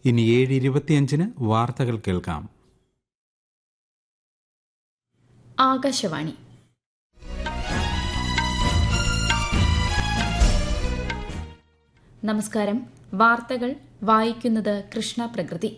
ഇനി ഏഴ് ഇരുപത്തിയഞ്ചിന് വാർത്തകൾ കേൾക്കാം ആകാശവാണി നമസ്കാരം വാർത്തകൾ വായിക്കുന്നത് കൃഷ്ണ പ്രകൃതി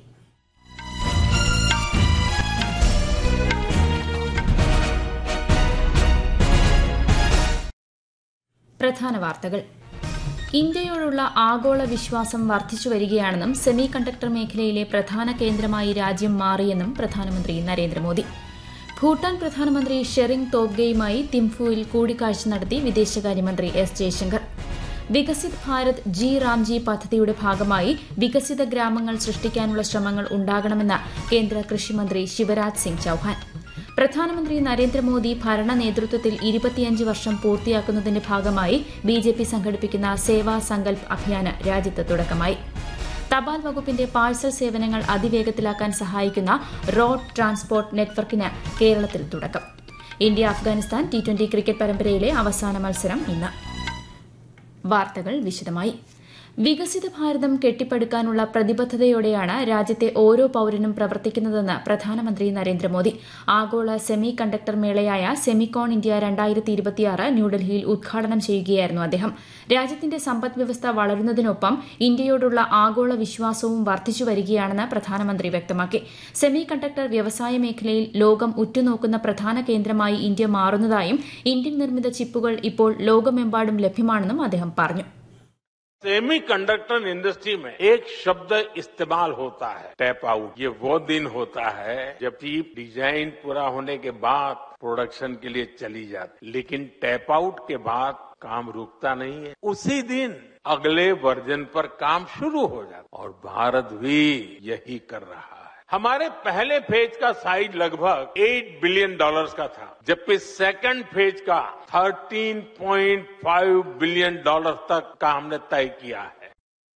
പ്രധാന വാർത്തകൾ ഇന്ത്യയോടുള്ള ആഗോള വിശ്വാസം വർദ്ധിച്ചു വരികയാണെന്നും സെമി കണ്ടക്ടർ മേഖലയിലെ പ്രധാന കേന്ദ്രമായി രാജ്യം മാറിയെന്നും പ്രധാനമന്ത്രി നരേന്ദ്രമോദി ഭൂട്ടാൻ പ്രധാനമന്ത്രി ഷെറിംഗ് തോബ്ഗെയുമായി തിംഫുവിൽ കൂടിക്കാഴ്ച നടത്തി വിദേശകാര്യമന്ത്രി എസ് ജയശങ്കർ വികസിത് ഭാരത് ജി റാംജി പദ്ധതിയുടെ ഭാഗമായി വികസിത ഗ്രാമങ്ങൾ സൃഷ്ടിക്കാനുള്ള ശ്രമങ്ങൾ ഉണ്ടാകണമെന്ന് കേന്ദ്ര കൃഷിമന്ത്രി ശിവരാജ് സിംഗ് ചൌഹാൻ പ്രധാനമന്ത്രി നരേന്ദ്രമോദി ഭരണ നേതൃത്വത്തിൽ ഇരുപത്തിയഞ്ച് വർഷം പൂർത്തിയാക്കുന്നതിന്റെ ഭാഗമായി ബി ജെ പി സംഘടിപ്പിക്കുന്ന സേവാ സങ്കൽപ് അഭിയാന് രാജ്യത്ത് തുടക്കമായി തപാൽ വകുപ്പിന്റെ പാഴ്സൽ സേവനങ്ങൾ അതിവേഗത്തിലാക്കാൻ സഹായിക്കുന്ന റോഡ് ട്രാൻസ്പോർട്ട് നെറ്റ്വർക്കിന് കേരളത്തിൽ തുടക്കം India Afghanistan T twenty cricket പരമ്പരയിലെ അവസാന മത്സരം ഇന്ന് വാർത്തകൾ വിശദമായി വികസിത ഭാരതം കെട്ടിപ്പടുക്കാനുള്ള പ്രതിബദ്ധതയോടെയാണ് രാജ്യത്തെ ഓരോ പൌരനും പ്രവർത്തിക്കുന്നതെന്ന് പ്രധാനമന്ത്രി നരേന്ദ്രമോദി ആഗോള സെമി കണ്ടക്ടർ മേളയായ സെമിക്കോൺ ഇന്ത്യ രണ്ടായിരത്തി ഇരുപത്തിയാറ് ന്യൂഡൽഹിയിൽ ഉദ്ഘാടനം ചെയ്യുകയായിരുന്നു അദ്ദേഹം രാജ്യത്തിന്റെ സമ്പദ് വ്യവസ്ഥ വളരുന്നതിനൊപ്പം ഇന്ത്യയോടുള്ള ആഗോള വിശ്വാസവും വർദ്ധിച്ചു വരികയാണെന്ന് പ്രധാനമന്ത്രി വ്യക്തമാക്കി സെമി കണ്ടക്ടർ വ്യവസായ മേഖലയിൽ ലോകം ഉറ്റുനോക്കുന്ന പ്രധാന കേന്ദ്രമായി ഇന്ത്യ മാറുന്നതായും ഇന്ത്യൻ നിർമ്മിത ചിപ്പുകൾ ഇപ്പോൾ ലോകമെമ്പാടും ലഭ്യമാണെന്നും അദ്ദേഹം പറഞ്ഞു सेमी कंडक्टर इंडस्ट्री में एक शब्द इस्तेमाल होता है टैप आउट ये वो दिन होता है जब चीप डिजाइन पूरा होने के बाद प्रोडक्शन के लिए चली जाती लेकिन टैप आउट के बाद काम रुकता नहीं है उसी दिन अगले वर्जन पर काम शुरू हो जाता और भारत भी यही कर रहा है हमारे पहले फेज का साइज लगभग 8 बिलियन डॉलर्स का था जबकि सेकंड फेज का 13.5 बिलियन डॉलर तक का हमने तय किया है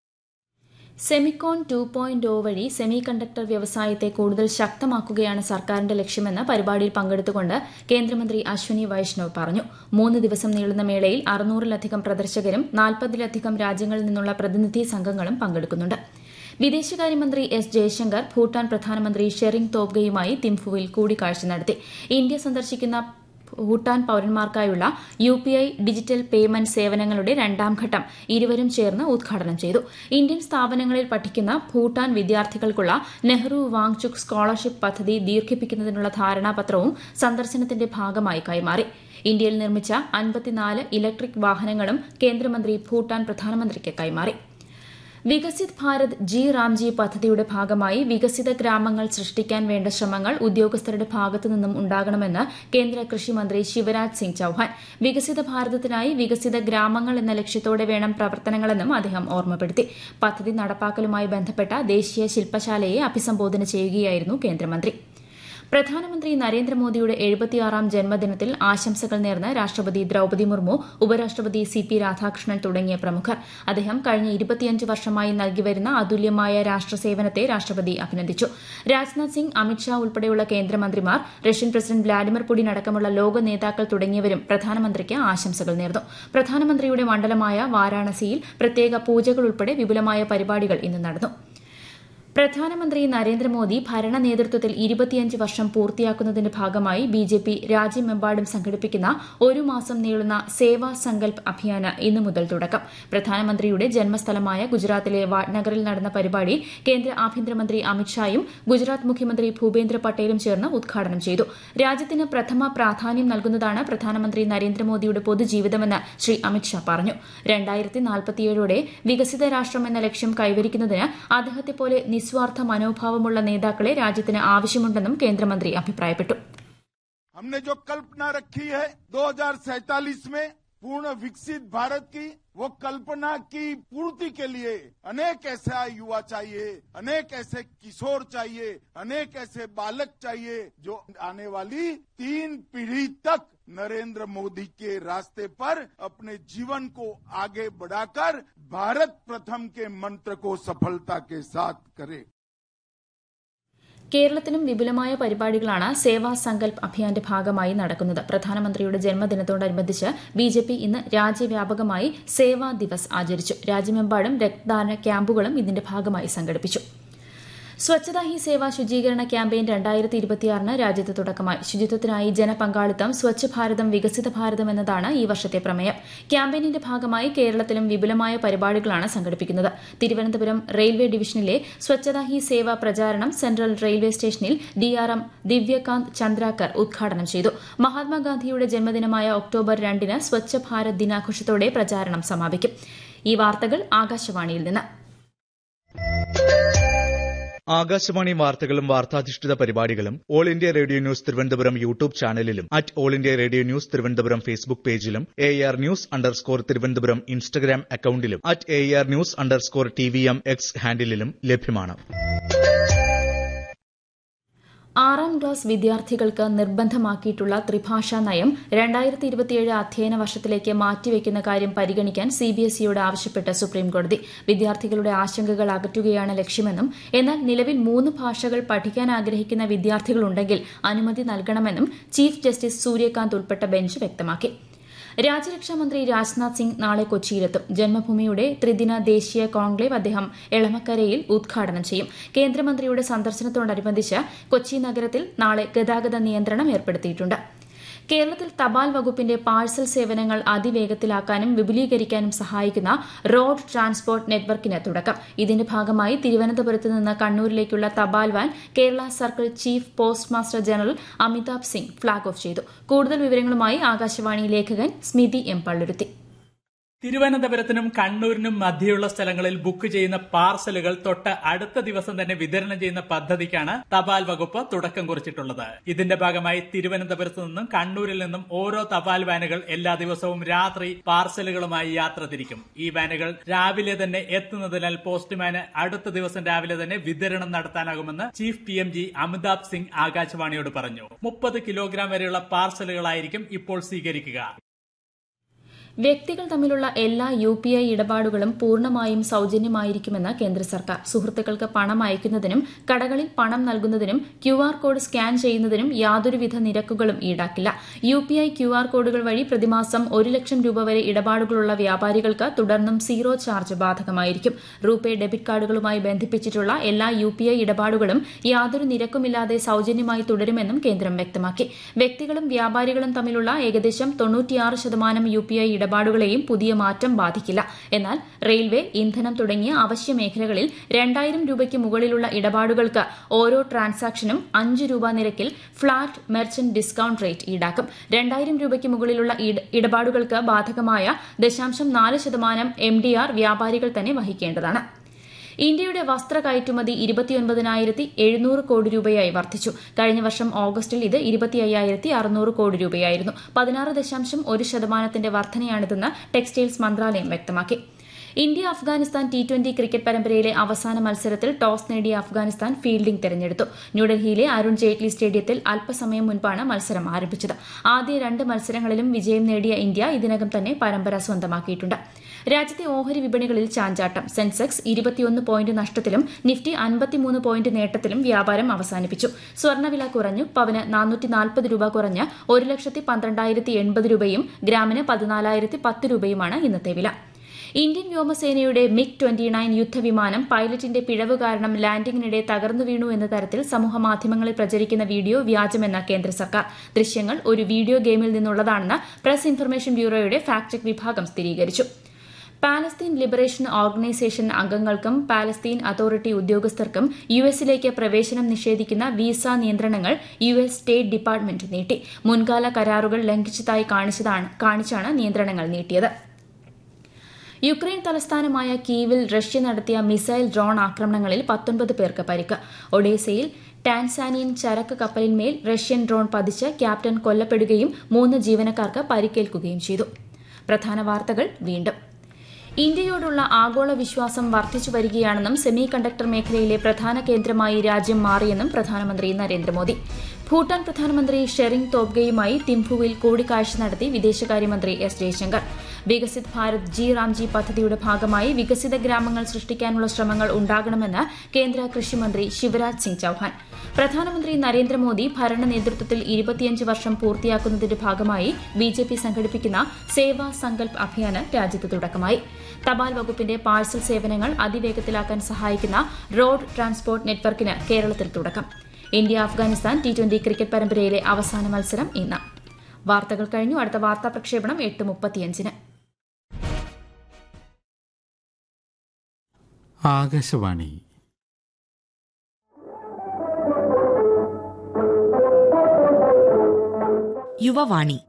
സെമിക്കോൺ ടു പോയിന്റ് ഒ വഴി സെമി കണ്ടക്ടർ വ്യവസായത്തെ കൂടുതൽ ശക്തമാക്കുകയാണ് സർക്കാരിന്റെ ലക്ഷ്യമെന്ന് പരിപാടിയിൽ പങ്കെടുത്തുകൊണ്ട് കേന്ദ്രമന്ത്രി അശ്വനി വൈഷ്ണവ് പറഞ്ഞു മൂന്ന് ദിവസം നീളുന്ന മേളയിൽ അറുന്നൂറിലധികം പ്രദർശകരും നാൽപ്പതിലധികം രാജ്യങ്ങളിൽ നിന്നുള്ള പ്രതിനിധി സംഘങ്ങളും പങ്കെടുക്കുന്നുണ്ട് വിദേശകാര്യമന്ത്രി എസ് ജയശങ്കർ ഭൂട്ടാൻ പ്രധാനമന്ത്രി ഷെറിംഗ് തോബ്ഗയുമായി തിംഫുവിൽ കൂടിക്കാഴ്ച നടത്തി ഇന്ത്യ സന്ദർശിക്കുന്ന ഭൂട്ടാൻ പൌരന്മാർക്കായുള്ള U P I digital payment സേവനങ്ങളുടെ രണ്ടാം ഘട്ടം ഇരുവരും ചേർന്ന് ഉദ്ഘാടനം ചെയ്തു ഇന്ത്യൻ സ്ഥാപനങ്ങളിൽ പഠിക്കുന്ന ഭൂട്ടാൻ വിദ്യാർത്ഥികൾക്കുള്ള നെഹ്റു വാങ്ചുക് സ്കോളർഷിപ്പ് പദ്ധതി ദീർഘിപ്പിക്കുന്നതിനുള്ള ധാരണാപത്രവും സന്ദർശനത്തിന്റെ ഭാഗമായി കൈമാറി ഇന്ത്യയിൽ നിർമ്മിച്ച അൻപത്തിനാല് ഇലക്ട്രിക് വാഹനങ്ങളും കേന്ദ്രമന്ത്രി ഭൂട്ടാൻ പ്രധാനമന്ത്രിക്ക് കൈമാറി വികസിത് ഭാരത് ജി റാംജി പദ്ധതിയുടെ ഭാഗമായി വികസിത ഗ്രാമങ്ങൾ സൃഷ്ടിക്കാൻ വേണ്ട ശ്രമങ്ങൾ ഉദ്യോഗസ്ഥരുടെ ഭാഗത്തുനിന്നും ഉണ്ടാകണമെന്ന് കേന്ദ്ര കൃഷിമന്ത്രി ശിവരാജ് സിംഗ് ചൌഹാൻ വികസിത ഭാരതത്തിനായി വികസിത ഗ്രാമങ്ങൾ എന്ന ലക്ഷ്യത്തോടെ വേണം പ്രവർത്തനങ്ങളെന്നും അദ്ദേഹം ഓർമ്മപ്പെടുത്തി പദ്ധതി നടപ്പാക്കലുമായി ബന്ധപ്പെട്ട ദേശീയ ശില്പശാലയെ അഭിസംബോധന ചെയ്യുകയായിരുന്നു കേന്ദ്രമന്ത്രി പ്രധാനമന്ത്രി നരേന്ദ്രമോദിയുടെ എഴുപത്തിയാറാം ജന്മദിനത്തിൽ ആശംസകൾ നേർന്ന് രാഷ്ട്രപതി ദ്രൌപതി മുർമു ഉപരാഷ്ട്രപതി സി പി രാധാകൃഷ്ണൻ തുടങ്ങിയ പ്രമുഖർ അദ്ദേഹം കഴിഞ്ഞ ഇരുപത്തിയഞ്ച് വർഷമായി നൽകിവരുന്ന അതുല്യമായ രാഷ്ട്രസേവനത്തെ രാഷ്ട്രപതി അഭിനന്ദിച്ചു രാജ്നാഥ് സിംഗ് അമിത്ഷാ ഉൾപ്പെടെയുള്ള കേന്ദ്രമന്ത്രിമാർ റഷ്യൻ പ്രസിഡന്റ് വ്ളാഡിമിർ പുടിൻ അടക്കമുള്ള ലോക നേതാക്കൾ തുടങ്ങിയവരും പ്രധാനമന്ത്രിക്ക് ആശംസകൾ നേർന്നു പ്രധാനമന്ത്രിയുടെ മണ്ഡലമായ വാരാണസിയിൽ പ്രത്യേക പൂജകൾ ഉൾപ്പെടെ വിപുലമായ പരിപാടികൾ ഇന്ന് നടന്നു പ്രധാനമന്ത്രി നരേന്ദ്രമോദി ഭരണ നേതൃത്വത്തിൽ ഇരുപത്തിയഞ്ച് വർഷം പൂർത്തിയാക്കുന്നതിന്റെ ഭാഗമായി ബി ജെ പി രാജ്യമെമ്പാടും സംഘടിപ്പിക്കുന്ന ഒരു മാസം നീളുന്ന സേവാ സങ്കൽപ് അഭിയാന് ഇന്നു മുതൽ തുടക്കം പ്രധാനമന്ത്രിയുടെ ജന്മസ്ഥലമായ ഗുജറാത്തിലെ വാട്നഗറിൽ നടന്ന പരിപാടി കേന്ദ്ര ആഭ്യന്തരമന്ത്രി അമിത്ഷായും ഗുജറാത്ത് മുഖ്യമന്ത്രി ഭൂപേന്ദ്ര പട്ടേലും ചേർന്ന് ഉദ്ഘാടനം ചെയ്തു രാജ്യത്തിന് പ്രഥമ പ്രാധാന്യം നൽകുന്നതാണ് പ്രധാനമന്ത്രി നരേന്ദ്രമോദിയുടെ പൊതുജീവിതമെന്ന് ശ്രീ അമിത്ഷാ പറഞ്ഞു രണ്ടായിരത്തി നാൽപ്പത്തിയേഴോടെ വികസിത രാഷ്ട്രം എന്ന ലക്ഷ്യം കൈവരിക്കുന്നതിന് അദ്ദേഹത്തെ പോലെ നിസ്വാർത്ഥ മനോഭാവമുള്ള നേതാക്കളെ രാജ്യത്തിന് ആവശ്യമുണ്ടെന്നും കേന്ദ്രമന്ത്രി അഭിപ്രായപ്പെട്ടു हमने जो कल्पना रखी है 2047 में पूर्ण विकसित भारत की वो कल्पना की पूर्ति के लिए अनेक ऐसा युवा चाहिए अनेक ऐसे किशोर चाहिए अनेक ऐसे बालक चाहिए जो आने वाली तीन पीढ़ी तक नरेंद्र मोदी के रास्ते पर अपने जीवन को आगे बढ़ाकर भारत प्रथम के मंत्र को सफलता के साथ करे കേരളത്തിലും വിപുലമായ പരിപാടികളാണ് സേവാ സങ്കൽപ് അഭിയാന്റെ ഭാഗമായി നടക്കുന്നത് പ്രധാനമന്ത്രിയുടെ ജന്മദിനത്തോടനുബന്ധിച്ച് ബി ജെ പി ഇന്ന് രാജ്യവ്യാപകമായി സേവാ ദിവസ് ആചരിച്ചു രാജ്യമെമ്പാടും രക്തദാന ക്യാമ്പുകളും ഇതിന്റെ ഭാഗമായി സംഘടിപ്പിച്ചു സ്വച്ഛതാ ഹി സേവ ശുചീകരണ ക്യാമ്പയിൻ രണ്ടായിരത്തി ഇരുപത്തിയാറിന് രാജ്യത്ത് തുടക്കമായി ശുചിത്വത്തിനായി ജനപങ്കാളിത്തം സ്വച്ഛ് ഭാരതം വികസിത ഭാരതം എന്നതാണ് ഈ വർഷത്തെ പ്രമേയം ക്യാമ്പയിനിന്റെ ഭാഗമായി കേരളത്തിലും വിപുലമായ പരിപാടികളാണ് സംഘടിപ്പിക്കുന്നത് തിരുവനന്തപുരം റെയിൽവേ ഡിവിഷനിലെ സ്വച്ഛതാ ഹി സേവ പ്രചാരണം സെൻട്രൽ റെയിൽവേ സ്റ്റേഷനിൽ ഡിആർഎം ദിവ്യകാന്ത് ചന്ദ്രാകർ ഉദ്ഘാടനം ചെയ്തു മഹാത്മാഗാന്ധിയുടെ ജന്മദിനമായ ഒക്ടോബർ രണ്ടിന് സ്വച്ഛ ഭാരത് ദിനാഘോഷത്തോടെ പ്രചാരണം സമാപിക്കും ഈ വാർത്തകൾ ആകാശവാണിയിൽ നിന്ന് ആകാശവാണി വാർത്തകളും വാർത്താധിഷ്ഠിത പരിപാടികളും All India Radio News Thiruvananthapuram YouTube ചാനലിലും at All India Radio News Thiruvananthapuram Facebook പേജിലും A R news underscore Thiruvananthapuram Instagram അക്കൌണ്ടിലും at A R news underscore T V M X ഹാൻഡിലും ലഭ്യമാണ് ആറാം ക്ലാസ് വിദ്യാർത്ഥികൾക്ക് നിർബന്ധമാക്കിയിട്ടുള്ള ത്രിഭാഷാ നയം രണ്ടായിരത്തി ഇരുപത്തിയേഴ് അധ്യയന വർഷത്തിലേക്ക് മാറ്റിവെക്കുന്ന കാര്യം പരിഗണിക്കാൻ സിബിഎസ്ഇയോട് ആവശ്യപ്പെട്ട് സുപ്രീംകോടതി വിദ്യാർത്ഥികളുടെ ആശങ്കകൾ അകറ്റുകയാണ് ലക്ഷ്യമെന്നും എന്നാൽ നിലവിൽ മൂന്ന് ഭാഷകൾ പഠിക്കാൻ ആഗ്രഹിക്കുന്ന വിദ്യാർത്ഥികളുണ്ടെങ്കിൽ അനുമതി നൽകണമെന്നും ചീഫ് ജസ്റ്റിസ് സൂര്യകാന്ത് ഉൾപ്പെട്ട ബെഞ്ച് വ്യക്തമാക്കി രാജ്യരക്ഷാമന്ത്രി രാജ്നാഥ് സിംഗ് നാളെ കൊച്ചിയിലെത്തും ജന്മഭൂമിയുടെ ത്രിദിന ദേശീയ കോൺക്ലേവ് അദ്ദേഹം എളമക്കരയിൽ ഉദ്ഘാടനം ചെയ്യും കേന്ദ്രമന്ത്രിയുടെ സന്ദർശനത്തോടനുബന്ധിച്ച് കൊച്ചി നഗരത്തിൽ നാളെ ഗതാഗത നിയന്ത്രണം ഏർപ്പെടുത്തിയിട്ടുണ്ട് കേരളത്തിൽ തപാൽ വകുപ്പിന്റെ പാഴ്സൽ സേവനങ്ങൾ അതിവേഗത്തിലാക്കാനും വിപുലീകരിക്കാനും സഹായിക്കുന്ന റോഡ് ട്രാൻസ്പോർട്ട് നെറ്റ്വർക്കിന് തുടക്കം ഇതിന്റെ ഭാഗമായി തിരുവനന്തപുരത്ത് നിന്ന് കണ്ണൂരിലേക്കുള്ള തപാൽ van Kerala circle chief post master general Amitabh Singh flag off ചെയ്തു കൂടുതൽ വിവരങ്ങളുമായി ആകാശവാണി ലേഖകൻ സ്മിതി എം പള്ളുരുത്തി തിരുവനന്തപുരത്തിനും കണ്ണൂരിനും മധ്യയുള്ള സ്ഥലങ്ങളിൽ ബുക്ക് ചെയ്യുന്ന പാർസലുകൾ തൊട്ട് അടുത്ത ദിവസം തന്നെ വിതരണം ചെയ്യുന്ന പദ്ധതിക്കാണ് തപാൽ വകുപ്പ് തുടക്കം കുറിച്ചിട്ടുള്ളത് ഇതിന്റെ ഭാഗമായി തിരുവനന്തപുരത്ത് നിന്നും കണ്ണൂരിൽ നിന്നും ഓരോ തപാൽ വാനുകൾ എല്ലാ ദിവസവും രാത്രി പാർസലുകളുമായി യാത്ര തിരിക്കും ഈ വാനുകൾ രാവിലെ തന്നെ എത്തുന്നതിനാൽ പോസ്റ്റ്മാന് അടുത്ത ദിവസം രാവിലെ തന്നെ വിതരണം നടത്താനാകുമെന്ന് chief P M G Amitabh Singh ആകാശവാണിയോട് പറഞ്ഞു മുപ്പത് കിലോഗ്രാം വരെയുള്ള പാർസലുകളായിരിക്കും ഇപ്പോൾ സ്വീകരിക്കുക വ്യക്തികൾ തമ്മിലുള്ള എല്ലാ യു പി ഐ ഇടപാടുകളും പൂർണ്ണമായും സൌജന്യമായിരിക്കുമെന്ന് കേന്ദ്ര സർക്കാർ സുഹൃത്തുക്കൾക്ക് പണം അയക്കുന്നതിനും കടകളിൽ പണം നൽകുന്നതിനും ക്യു ആർ കോഡ് സ്കാൻ ചെയ്യുന്നതിനും യാതൊരുവിധ നിരക്കുകളും ഈടാക്കില്ല U P I Q R കോഡുകൾ വഴി പ്രതിമാസം ഒരു ലക്ഷം രൂപ വരെ ഇടപാടുകളുള്ള വ്യാപാരികൾക്ക് തുടർന്നും സീറോ ചാർജ് ബാധകമായിരിക്കും റൂപേ ഡെബിറ്റ് കാർഡുകളുമായി ബന്ധിപ്പിച്ചിട്ടുള്ള എല്ലാ യു പി ഐ ഇടപാടുകളും യാതൊരു നിരക്കുമില്ലാതെ സൌജന്യമായി തുടരുമെന്നും കേന്ദ്രം വ്യക്തമാക്കി വ്യക്തികളും വ്യാപാരികളും തമ്മിലുള്ള ഏകദേശം തൊണ്ണൂറ്റിയാറ് ശതമാനം യു പി ഐ ഇടപാടുകളെയും പുതിയ മാറ്റം ബാധിക്കില്ല എന്നാൽ റെയിൽവേ ഇന്ധനം തുടങ്ങിയ അവശ്യ മേഖലകളിൽ രണ്ടായിരം രൂപയ്ക്ക് മുകളിലുള്ള ഇടപാടുകൾക്ക് ഓരോ ട്രാൻസാക്ഷനും അഞ്ച് രൂപ നിരക്കിൽ ഫ്ളാറ്റ് മെർച്ചന്റ് ഡിസ്കൌണ്ട് റേറ്റ് ഈടാക്കും രണ്ടായിരം രൂപയ്ക്ക് മുകളിലുള്ള ഇടപാടുകൾക്ക് ബാധകമായ ദശാംശം നാല് ശതമാനം എം ഡി ആർ വ്യാപാരികൾ തന്നെ വഹിക്കേണ്ടതാണ് ഇന്ത്യയുടെ വസ്ത്ര കയറ്റുമതി ഇരുപത്തിയൊൻപതിനായിരത്തി എഴുന്നൂറ് കോടി രൂപയായി വർദ്ധിച്ചു കഴിഞ്ഞ വർഷം ഓഗസ്റ്റിൽ ഇത് ഇരുപത്തി അയ്യായിരത്തി അറുന്നൂറ് കോടി രൂപയായിരുന്നു പതിനാറ് ദശാംശം ഒരു ശതമാനത്തിന്റെ വർധനയാണിതെന്ന് ടെക്സ്റ്റൈൽസ് മന്ത്രാലയം വ്യക്തമാക്കി India Afghanistan T twenty cricket പരമ്പരയിലെ അവസാന മത്സരത്തിൽ ടോസ് നേടിയ അഫ്ഗാനിസ്ഥാൻ ഫീൽഡിംഗ് തെരഞ്ഞെടുത്തു ന്യൂഡൽഹിയിലെ അരുൺ ജെയ്റ്റ്ലി സ്റ്റേഡിയത്തിൽ അല്പസമയം മുൻപാണ് മത്സരം ആരംഭിച്ചത് ആദ്യ രണ്ട് മത്സരങ്ങളിലും വിജയം നേടിയ ഇന്ത്യ ഇതിനകം തന്നെ പരമ്പര സ്വന്തമാക്കിയിട്ടുണ്ട് രാജ്യത്തെ ഓഹരി വിപണികളിൽ ചാഞ്ചാട്ടം സെൻസെക്സ് ഇരുപത്തിയൊന്ന് പോയിന്റ് നഷ്ടത്തിലും നിഫ്റ്റി അൻപത്തിമൂന്ന് പോയിന്റ് നേട്ടത്തിലും വ്യാപാരം അവസാനിപ്പിച്ചു സ്വർണ്ണവില കുറഞ്ഞു പവന് നാനൂറ്റി നാൽപ്പത് രൂപ കുറഞ്ഞ് ഒരു ലക്ഷത്തി പന്ത്രണ്ടായിരത്തി എൺപത് രൂപയും ഗ്രാമിന് പതിനാലായിരത്തി പത്ത് രൂപയുമാണ് ഇന്നത്തെ വില ഇന്ത്യൻ വ്യോമസേനയുടെ മിഗ് ട്വന്റി നയൻ യുദ്ധവിമാനം പൈലറ്റിന്റെ പിഴവ് കാരണം ലാൻഡിംഗിനിടെ തകർന്നു വീണു എന്ന തരത്തിൽ സമൂഹമാധ്യമങ്ങളിൽ പ്രചരിക്കുന്ന വീഡിയോ വ്യാജമെന്ന കേന്ദ്ര സർക്കാർ ദൃശ്യങ്ങൾ ഒരു വീഡിയോ ഗെയിമിൽ നിന്നുള്ളതാണെന്ന് പ്രസ് ഇൻഫർമേഷൻ ബ്യൂറോയുടെ ഫാക്ട് ചെക്ക് വിഭാഗം സ്ഥിരീകരിച്ചു പാലസ്തീൻ ലിബറേഷൻ ഓർഗനൈസേഷൻ അംഗങ്ങൾക്കും പാലസ്തീൻ അതോറിറ്റി ഉദ്യോഗസ്ഥർക്കും യു എസിലേക്ക് പ്രവേശനം നിഷേധിക്കുന്ന വിസ നിയന്ത്രണങ്ങൾ യു എസ് സ്റ്റേറ്റ് ഡിപ്പാർട്ട്മെന്റ് നീട്ടി മുൻകാല കരാറുകൾ ലംഘിച്ചതായി കാണിച്ചാണ് നിയന്ത്രണങ്ങൾ നീട്ടിയത് യുക്രൈൻ തലസ്ഥാനമായ കീവിൽ റഷ്യ നടത്തിയ മിസൈൽ ഡ്രോൺ ആക്രമണങ്ങളിൽ പത്തൊൻപത് പേർക്ക് പരിക്ക് ഒഡേസയിൽ ടാൻസാനിയൻ ചരക്ക് കപ്പലിന്മേൽ റഷ്യൻ ഡ്രോൺ പതിച്ച് ക്യാപ്റ്റൻ കൊല്ലപ്പെടുകയും മൂന്ന് ജീവനക്കാർക്ക് പരിക്കേൽക്കുകയും ചെയ്തു പ്രധാന വാർത്തകൾ വീണ്ടും ഇന്ത്യയോടുള്ള ആഗോള വിശ്വാസം വർദ്ധിച്ചു വരികയാണെന്നും സെമി കണ്ടക്ടർ മേഖലയിലെ പ്രധാന കേന്ദ്രമായി രാജ്യം മാറിയെന്നും പ്രധാനമന്ത്രി നരേന്ദ്രമോദി ഭൂട്ടാൻ പ്രധാനമന്ത്രി ഷെറിംഗ് തോബ്ഗെയുമായി തിംഫുവിൽ കൂടിക്കാഴ്ച നടത്തി വിദേശകാര്യമന്ത്രി എസ് ജയശങ്കർ വികസിത് ഭാരത് ജി റാംജി പദ്ധതിയുടെ ഭാഗമായി വികസിത ഗ്രാമങ്ങൾ സൃഷ്ടിക്കാനുള്ള ശ്രമങ്ങൾ ഉണ്ടാകണമെന്ന് കേന്ദ്ര കൃഷിമന്ത്രി ശിവരാജ് സിംഗ് ചൌഹാൻ പ്രധാനമന്ത്രി നരേന്ദ്രമോദി ഭരണ നേതൃത്വത്തിൽ ഇരുപത്തിയഞ്ച് വർഷം പൂർത്തിയാക്കുന്നതിന്റെ ഭാഗമായി ബി ജെ പി സംഘടിപ്പിക്കുന്ന സേവാ സങ്കൽപ് അഭിയാന് രാജ്യത്ത് തുടക്കമായി തപാൽ വകുപ്പിന്റെ പാഴ്സൽ സേവനങ്ങൾ അതിവേഗത്തിലാക്കാൻ സഹായിക്കുന്ന റോഡ് ട്രാൻസ്പോർട്ട് നെറ്റ്വർക്കിന് കേരളത്തിൽ തുടക്കം India Afghanistan T twenty cricket പരമ്പരയിലെ അവസാന മത്സരം ഇന്ന് വാർത്തകൾ കഴിഞ്ഞു അടുത്ത വാർത്താ പ്രക്ഷേപണം എട്ട് മുപ്പത്തിയഞ്ചിന് ആകാശവാണി യുവവാണി